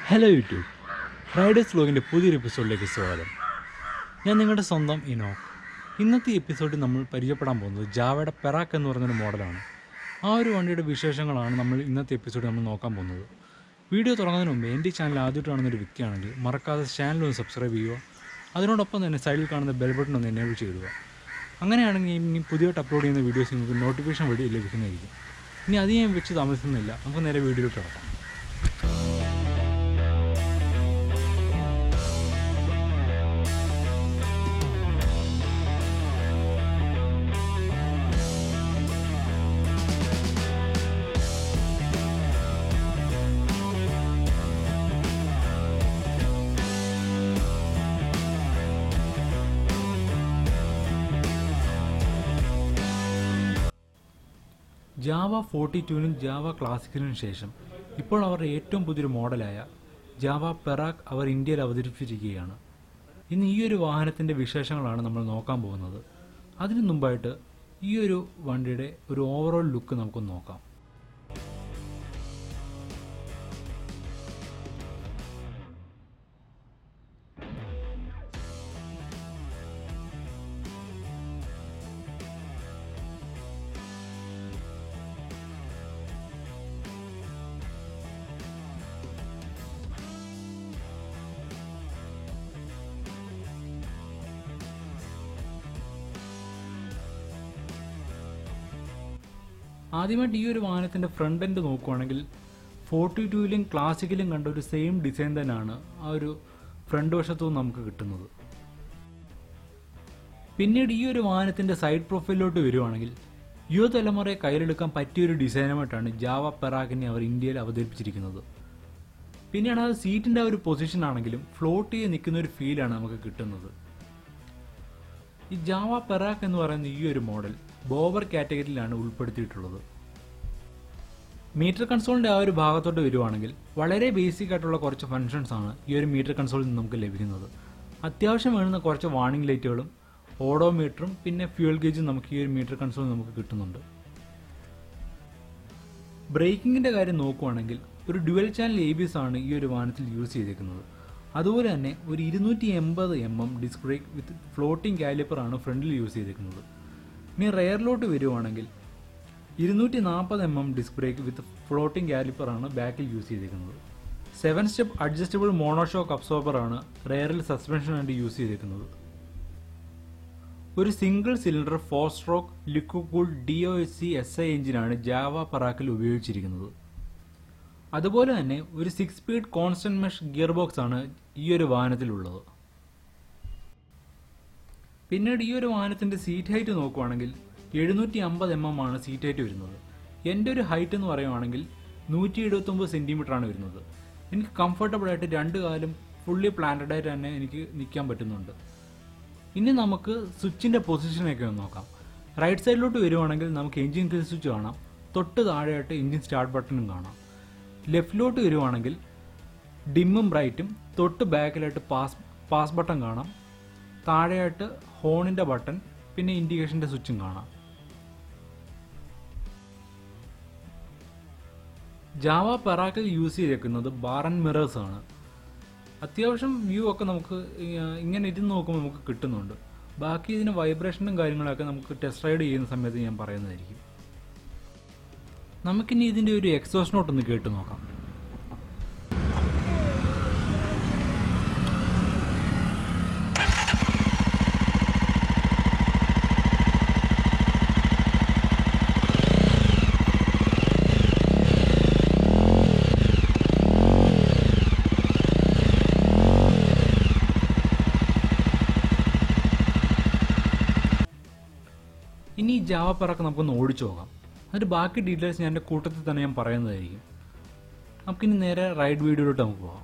hello YouTube Riders വ്ലോഗിൻ്റെ പുതിയൊരു എപ്പിസോഡിലേക്ക് സ്വാഗതം ഞാൻ നിങ്ങളുടെ സ്വന്തം ഇനോ ഇന്നത്തെ എപ്പിസോഡിൽ നമ്മൾ പരിചയപ്പെടാൻ പോകുന്നത് ജാവയുടെ പെറാക്ക് എന്ന് പറയുന്നൊരു മോഡലാണ് ആ ഒരു വണ്ടിയുടെ വിശേഷങ്ങളാണ് നമ്മൾ ഇന്നത്തെ എപ്പിസോഡിൽ നമ്മൾ നോക്കാൻ പോകുന്നത് വീഡിയോ തുടങ്ങുന്നതിന് മുമ്പ് എൻ്റെ ഈ ചാനൽ ആദ്യമായിട്ട് കാണുന്ന ഒരു വ്യക്തിയാണെങ്കിൽ മറക്കാതെ ചാനൽ ഒന്ന് സബ്സ്ക്രൈബ് ചെയ്യുക അതിനോടൊപ്പം തന്നെ സൈഡിൽ കാണുന്ന ബെൽ ബട്ടൺ ഒന്ന് എനേബിൾ ചെയ്യുക അങ്ങനെയാണെങ്കിൽ ഇനി പുതിയതായിട്ട് അപ്ലോഡ് ചെയ്യുന്ന വീഡിയോസ് നിങ്ങൾക്ക് നോട്ടിഫിക്കേഷൻ വഴി ലഭിക്കുന്നതായിരിക്കും ഇനി അധികം വെച്ച് താമസിക്കുന്നില്ല നമുക്ക് നേരെ വീഡിയോയിലോട്ട് കിടക്കാം ജാവ ഫോർട്ടി ടുവിനും ജാവ ക്ലാസിക്കിനും ശേഷം ഇപ്പോൾ അവരുടെ ഏറ്റവും പുതിയൊരു മോഡലായ ജാവ പെറാക്ക് അവർ ഇന്ത്യയിൽ അവതരിപ്പിച്ചിരിക്കുകയാണ് ഇന്ന് ഈ ഒരു വാഹനത്തിന്റെ വിശേഷങ്ങളാണ് നമ്മൾ നോക്കാൻ പോകുന്നത് അതിനു മുമ്പായിട്ട് ഈ ഒരു വണ്ടിയുടെ ഒരു ഓവറോൾ ലുക്ക് നമുക്കൊന്ന് നോക്കാം ആദ്യമായിട്ട് ഈ ഒരു വാഹനത്തിന്റെ ഫ്രണ്ട് എൻഡ് നോക്കുവാണെങ്കിൽ ഫോർട്ടി ടൂവിലും ക്ലാസിക്കിലും കണ്ട ഒരു സെയിം ഡിസൈൻ തന്നെയാണ് ആ ഒരു ഫ്രണ്ട് വശത്തും നമുക്ക് കിട്ടുന്നത് പിന്നീട് ഈ ഒരു വാഹനത്തിന്റെ സൈഡ് പ്രൊഫൈലിലോട്ട് വരുവാണെങ്കിൽ യുവതലമുറയെ കയ്യിലെടുക്കാൻ പറ്റിയൊരു ഡിസൈനുമായിട്ടാണ് ജാവ പെറാക്കിനെ അവർ ഇന്ത്യയിൽ അവതരിപ്പിച്ചിരിക്കുന്നത് പിന്നീട് ആ സീറ്റിന്റെ ആ ഒരു പൊസിഷൻ ആണെങ്കിലും ഫ്ലോട്ട് ചെയ്ത് നിൽക്കുന്ന ഒരു ഫീലാണ് നമുക്ക് കിട്ടുന്നത് ഈ ജാവ പെറാക്ക് എന്ന് പറയുന്ന ഈ ഒരു മോഡൽ ബോവർ കാറ്റഗറിയിലാണ് ഉൾപ്പെടുത്തിയിട്ടുള്ളത് മീറ്റർ കൺസോളിന്റെ ആ ഒരു ഭാഗത്തോട്ട് വരുവാണെങ്കിൽ വളരെ ബേസിക് ആയിട്ടുള്ള കുറച്ച് ഫങ്ഷൻസ് ആണ് ഈ ഒരു മീറ്റർ കൺസോളിൽ നിന്ന് നമുക്ക് ലഭിക്കുന്നത് അത്യാവശ്യം വേണ്ടുന്ന കുറച്ച് വാർണിംഗ് ലൈറ്റുകളും ഓഡോമീറ്ററും പിന്നെ ഫ്യൂൽ ഗേജും നമുക്ക് ഈ ഒരു മീറ്റർ കൺസോളിൽ നമുക്ക് കിട്ടുന്നുണ്ട് ബ്രേക്കിങ്ങിന്റെ കാര്യം നോക്കുവാണെങ്കിൽ ഒരു dual channel A B S ആണ് ഈ ഒരു വാഹനത്തിൽ യൂസ് ചെയ്തേക്കുന്നത് അതുപോലെ തന്നെ ഒരു ഇരുന്നൂറ്റി എൺപത് M M disc brake with floating caliper ആണ് ഫ്രണ്ടിൽ യൂസ് ചെയ്തേക്കുന്നത് ഇനി റെയറിലോട്ട് വരുവാണെങ്കിൽ ഇരുന്നൂറ്റി നാൽപ്പത് M M disc brake with floating caliper ആണ് ബാക്കിൽ യൂസ് ചെയ്തേക്കുന്നത് seven step adjustable monoshock absorber ആണ് റെയറിൽ സസ്പെൻഷൻ ആയിട്ട് യൂസ് ചെയ്തേക്കുന്നത് ഒരു single cylinder four stroke liquid cool D O S C S I എഞ്ചിനാണ് ജാവ പറാക്കിൽ ഉപയോഗിച്ചിരിക്കുന്നത് അതുപോലെ തന്നെ ഒരു six speed constant mesh gear box ആണ് ഈ ഒരു വാഹനത്തിലുള്ളത് പിന്നീട് ഈ ഒരു വാഹനത്തിന്റെ സീറ്റ് ഹൈറ്റ് നോക്കുവാണെങ്കിൽ എഴുന്നൂറ്റി അമ്പത് എം എം ആണ് സീറ്റ് ഹൈറ്റ് വരുന്നത് എൻ്റെ ഒരു ഹൈറ്റ് എന്ന് പറയുവാണെങ്കിൽ നൂറ്റി എഴുപത്തി ഒമ്പത് സെന്റിമീറ്റർ ആണ് വരുന്നത് എനിക്ക് കംഫർട്ടബിൾ ആയിട്ട് രണ്ട് കാലം ഫുള്ളി പ്ലാന്റഡ് ആയിട്ട് തന്നെ എനിക്ക് നിൽക്കാൻ പറ്റുന്നുണ്ട് ഇനി നമുക്ക് സ്വിച്ചിന്റെ പൊസിഷനൊക്കെ ഒന്ന് നോക്കാം റൈറ്റ് സൈഡിലോട്ട് വരുവാണെങ്കിൽ നമുക്ക് എഞ്ചിൻ കിൽ സ്വിച്ച് കാണാം തൊട്ട് താഴെയായിട്ട് എഞ്ചിൻ സ്റ്റാർട്ട് ബട്ടണും കാണാം ലെഫ്റ്റിലോട്ട് വരുവാണെങ്കിൽ ഡിമ്മും ബ്രൈറ്റും തൊട്ട് ബാക്കിലായിട്ട് പാസ് പാസ് ബട്ടൺ കാണാം താഴെയായിട്ട് ഹോണിന്റെ ബട്ടൺ പിന്നെ ഇൻഡിക്കേഷന്റെ സ്വിച്ചും കാണാം ജാവ പെറാക്കിൽ യൂസ് ചെയ്തേക്കുന്നത് ബാർ ആൻഡ് മിറേഴ്സ് ആണ് അത്യാവശ്യം വ്യൂ ഒക്കെ നമുക്ക് ഈ- ഇങ്ങനെ ഇരുന്ന് നോക്കുമ്പോൾ നമുക്ക് കിട്ടുന്നുണ്ട് ബാക്കി ഇതിന് വൈബ്രേഷനും കാര്യങ്ങളൊക്കെ നമുക്ക് ടെസ്റ്റ് റൈഡ് ചെയ്യുന്ന സമയത്ത് ഞാൻ പറയുന്നതായിരിക്കും നമുക്കിനി ഇതിന്റെ ഒരു എക്സോസ് നോട്ട് ഒന്ന് കേട്ട് നോക്കാം ഇനി ഈ ജാവ പറക്ക് നമുക്കൊന്ന് ഓടിച്ചു നോക്കാം എന്നിട്ട് ബാക്കി ഡീറ്റെയിൽസ് ഞാൻ എൻ്റെ കൂട്ടത്തിൽ തന്നെ ഞാൻ പറയുന്നതായിരിക്കും നമുക്കിനി നേരെ റൈഡ് വീഡിയോയിലോട്ട് നമുക്ക് പോകാം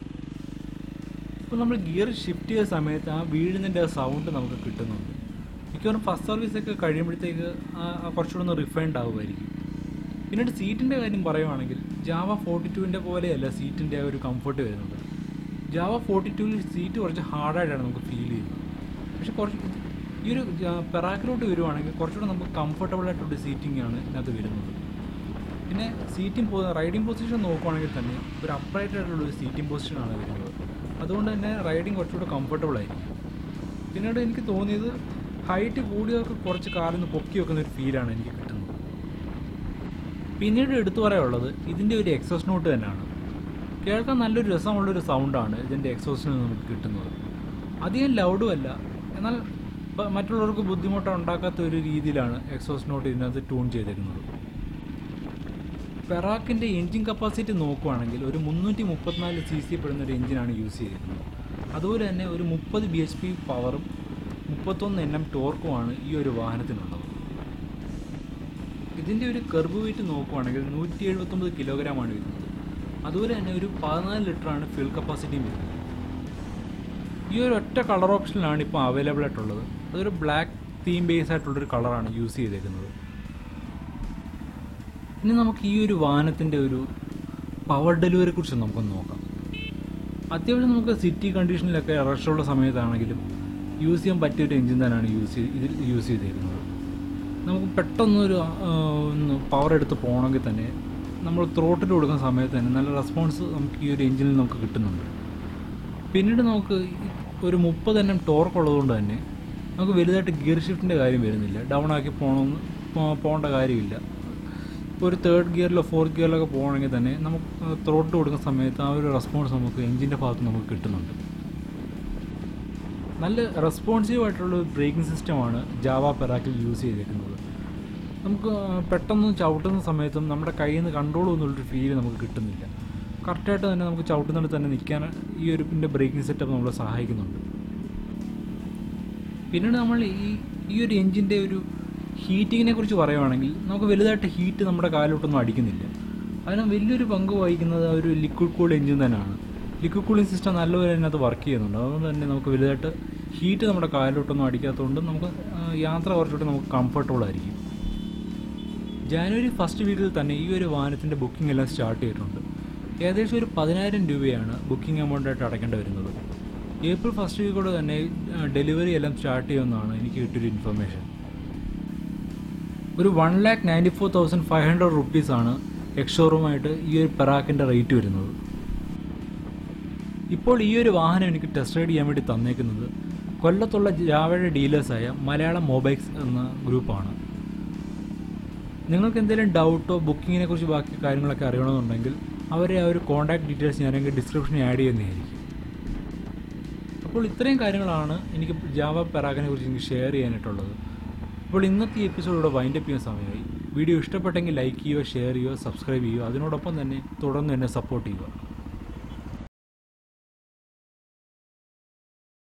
ഇപ്പോൾ നമ്മൾ ഗിയർ ഷിഫ്റ്റ് ചെയ്ത സമയത്ത് ആ വീഴുന്നതിൻ്റെ ആ സൗണ്ട് നമുക്ക് കിട്ടുന്നുണ്ട് മിക്കവാറും ഫസ്റ്റ് സർവീസൊക്കെ കഴിയുമ്പോഴത്തേക്ക് ആ- ആ കുറച്ചുകൂടെ ഒന്ന് റിഫൈൻഡ് ആവുമായിരിക്കും പിന്നീട് സീറ്റിൻ്റെ കാര്യം പറയുവാണെങ്കിൽ ജാവ ഫോർട്ടി ടുവിൻ്റെ പോലെയല്ല സീറ്റിൻ്റെ ആ ഒരു കംഫർട്ട് വരുന്നത് ജാവ ഫോർട്ടി ടുവിൽ സീറ്റ് കുറച്ച് ഹാർഡായിട്ടാണ് നമുക്ക് ഫീൽ ചെയ്യുന്നത് പക്ഷെ കുറച്ച് ഈ ഒരു പെറാക്കിലോട്ട് വരുവാണെങ്കിൽ കുറച്ചുകൂടെ നമുക്ക് കംഫർട്ടബിൾ ആയിട്ടുള്ള സീറ്റിംഗ് ആണ് ഇതിനകത്ത് വരുന്നത് പിന്നെ സീറ്റിംഗ് റൈഡിംഗ് പൊസിഷൻ നോക്കുവാണെങ്കിൽ തന്നെ ഒരു അപ്രൈറ്റ് ആയിട്ടുള്ള ഒരു സീറ്റിംഗ് പൊസിഷനാണ് വരുന്നത് അതുകൊണ്ട് തന്നെ റൈഡിങ് കുറച്ചുകൂടെ കംഫർട്ടബിൾ ആയിരിക്കും പിന്നീട് എനിക്ക് തോന്നിയത് ഹൈറ്റ് കൂടിയവർക്ക് കുറച്ച് കാറിൽ നിന്ന് പൊക്കി വെക്കുന്ന ഒരു ഫീലാണ് എനിക്ക് കിട്ടുന്നത് പിന്നീട് എടുത്തു പറയാനുള്ളത് ഇതിൻ്റെ ഒരു എക്സോസ് നോട്ട് തന്നെയാണ് കേൾക്കാൻ നല്ലൊരു രസമുള്ളൊരു സൗണ്ടാണ് ഇതിൻ്റെ എക്സോസിൽ നിന്ന് നമുക്ക് കിട്ടുന്നത് അധികം ലൗഡും അല്ല എന്നാൽ പ- മറ്റുള്ളവർക്ക് ബുദ്ധിമുട്ട് ഉണ്ടാക്കാത്ത ഒരു രീതിയിലാണ് എക്സോസ് നോട്ട് ഇതിനകത്ത് ട്യൂൺ ചെയ്തിരുന്നത് പെറാക്കിൻ്റെ എൻജിൻ കപ്പാസിറ്റി നോക്കുവാണെങ്കിൽ ഒരു മുന്നൂറ്റി മുപ്പത്തിനാല് സി സി പെടുന്ന ഒരു എഞ്ചിനാണ് യൂസ് ചെയ്തിരിക്കുന്നത് അതുപോലെ തന്നെ ഒരു മുപ്പത് ബി എച്ച് പി പവറും മുപ്പത്തൊന്ന് എൻ എം ടോർക്കുമാണ് ഈ ഒരു വാഹനത്തിനുള്ളത് ഇതിൻ്റെ ഒരു കർവ് വെയിറ്റ് നോക്കുവാണെങ്കിൽ നൂറ്റി എഴുപത്തൊമ്പത് കിലോഗ്രാമാണ് വരുന്നത് അതുപോലെ തന്നെ ഒരു പതിനാല് ലിറ്ററാണ് ഫ്യൂൽ കപ്പാസിറ്റിയും വരുന്നത് ഈ ഒരു ഒറ്റ കളർ ഓപ്ഷനിലാണ് ഇപ്പോൾ അവൈലബിൾ ആയിട്ടുള്ളത് അതൊരു ബ്ലാക്ക് തീം ബേസ് ആയിട്ടുള്ളൊരു കളറാണ് യൂസ് ചെയ്തേക്കുന്നത് ഇനി നമുക്ക് ഈ ഒരു വാഹനത്തിൻ്റെ ഒരു പവർ ഡെലിവറിയെ കുറിച്ച് നമുക്കൊന്ന് നോക്കാം അത്യാവശ്യം നമുക്ക് സിറ്റി കണ്ടീഷനിലൊക്കെ റഷുള്ള സമയത്താണെങ്കിലും യൂസ് ചെയ്യാൻ പറ്റിയൊരു എഞ്ചിൻ തന്നെയാണ് യൂസ് ചെയ്ത് ഇതിൽ യൂസ് ചെയ്തിരിക്കുന്നത് നമുക്ക് പെട്ടെന്നൊരു ആ, ഒന്ന് പവർ എടുത്ത് പോകണമെങ്കിൽ തന്നെ നമ്മൾ ത്രോട്ടിൽ കൊടുക്കുന്ന സമയത്ത് തന്നെ നല്ല റെസ്പോൺസ് നമുക്ക് ഈ ഒരു എഞ്ചിനിൽ നമുക്ക് കിട്ടുന്നുണ്ട് പിന്നീട് നമുക്ക് ഈ ഒരു മുപ്പത് എണ്ണം ടോർക്ക് ഉള്ളതുകൊണ്ട് തന്നെ നമുക്ക് വലുതായിട്ട് ഗിയർ ഷിഫ്റ്റിൻ്റെ കാര്യം വരുന്നില്ല ഡൗൺ ആക്കി പോകണമെന്ന് പോ- പോകേണ്ട കാര്യമില്ല ഇപ്പോൾ ഒരു തേർഡ് ഗിയറിലോ ഫോർത്ത് ഗിയറിലൊക്കെ പോകണമെങ്കിൽ തന്നെ നമുക്ക് ത്രോട്ട് കൊടുക്കുന്ന സമയത്ത് ആ ഒരു റെസ്പോൺസ് നമുക്ക് എഞ്ചിൻ്റെ ഭാഗത്ത് നമുക്ക് കിട്ടുന്നുണ്ട് നല്ല റെസ്പോൺസീവ് ആയിട്ടുള്ള ഒരു ബ്രേക്കിംഗ് സിസ്റ്റമാണ് ജാവ പെറാക്കിൽ യൂസ് ചെയ്തിരിക്കുന്നത് നമുക്ക് പെട്ടെന്ന് ചവിട്ടുന്ന സമയത്തും നമ്മുടെ കയ്യിൽ നിന്ന് കൺട്രോൾ ഒന്നുള്ളൊരു ഫീൽ നമുക്ക് കിട്ടുന്നില്ല കറക്റ്റായിട്ട് തന്നെ നമുക്ക് ചവിട്ടുന്നിടത്ത് തന്നെ നിൽക്കാൻ ഈ ഒരു ഇതിൻ്റെ ബ്രേക്കിംഗ് സെറ്റപ്പ് നമ്മളെ സഹായിക്കുന്നുണ്ട് പിന്നീട് നമ്മൾ ഈ ഈ ഒരു എഞ്ചിൻ്റെ ഒരു ഹീറ്റിങ്ങിനെ കുറിച്ച് പറയുവാണെങ്കിൽ നമുക്ക് വലുതായിട്ട് ഹീറ്റ് നമ്മുടെ കാലിലോട്ടൊന്നും അടിക്കുന്നില്ല അതിന് വലിയൊരു പങ്ക് വഹിക്കുന്നത് ആ ഒരു ലിക്വിഡ് കൂൾ എഞ്ചിൻ തന്നെയാണ് ലിക്വിഡ് കൂളിംഗ് സിസ്റ്റം നല്ലപോലെ അതിനകത്ത് വർക്ക് ചെയ്യുന്നുണ്ട് അതുകൊണ്ട് തന്നെ നമുക്ക് വലുതായിട്ട് ഹീറ്റ് നമ്മുടെ കാലിലോട്ടൊന്നും അടിക്കാത്തതുകൊണ്ട് നമുക്ക് ആ, യാത്ര കുറച്ചുകൂടി നമുക്ക് കംഫർട്ടബിൾ ആയിരിക്കും ജാനുവരി ഫസ്റ്റ് വീക്കിൽ തന്നെ ഈ ഒരു വാഹനത്തിൻ്റെ ബുക്കിംഗ് എല്ലാം സ്റ്റാർട്ട് ചെയ്തിട്ടുണ്ട് ഏകദേശം ഒരു പതിനായിരം രൂപയാണ് ബുക്കിംഗ് എമൗണ്ടായിട്ട് അടയ്ക്കേണ്ടി വരുന്നത് ഏപ്രിൽ ഫസ്റ്റ് വീക്കോടെ തന്നെ ഡെലിവറി എല്ലാം സ്റ്റാർട്ട് ചെയ്യുമെന്നാണ് എനിക്ക് കിട്ടിയൊരു ഇൻഫർമേഷൻ ഒരു one lakh ninety four thousand five hundred റുപ്പീസാണ് എക്സ്ഷോറൂമായിട്ട് ഈ ഒരു പെറാക്കിൻ്റെ റേറ്റ് വരുന്നത് ഇപ്പോൾ ഈ ഒരു വാഹനം എനിക്ക് ടെസ്റ്റ് റൈഡ് ചെയ്യാൻ വേണ്ടി തന്നേക്കുന്നത് കൊല്ലത്തുള്ള ജാവയുടെ ഡീലേഴ്സായ മലയാളം മൊബൈൽസ് എന്ന ഗ്രൂപ്പാണ് നിങ്ങൾക്ക് എന്തെങ്കിലും ഡൗട്ടോ ബുക്കിങ്ങിനെ കുറിച്ച് ബാക്കി കാര്യങ്ങളൊക്കെ അറിയണമെന്നുണ്ടെങ്കിൽ അവരെ ആ ഒരു കോൺടാക്ട് ഡീറ്റെയിൽസ് ഞാനെങ്കിൽ ഡിസ്ക്രിപ്ഷനിൽ ആഡ് ചെയ്യുന്നതായിരിക്കും അപ്പോൾ ഇത്രയും കാര്യങ്ങളാണ് എനിക്ക് ജാവ പെറാഗിനെ കുറിച്ച് എനിക്ക് ഷെയർ ചെയ്യാനായിട്ടുള്ളത് അപ്പോൾ ഇന്നത്തെ എപ്പിസോഡ് ഇവിടെ വൈൻഡപ്പ് ചെയ്യുന്ന സമയമായി വീഡിയോ ഇഷ്ടപ്പെട്ടെങ്കിൽ ലൈക്ക് ചെയ്യുകയോ ഷെയർ ചെയ്യുകയോ സബ്സ്ക്രൈബ് ചെയ്യുകയോ അതിനോടൊപ്പം തന്നെ തുടർന്ന് എന്നെ സപ്പോർട്ട് ചെയ്യുക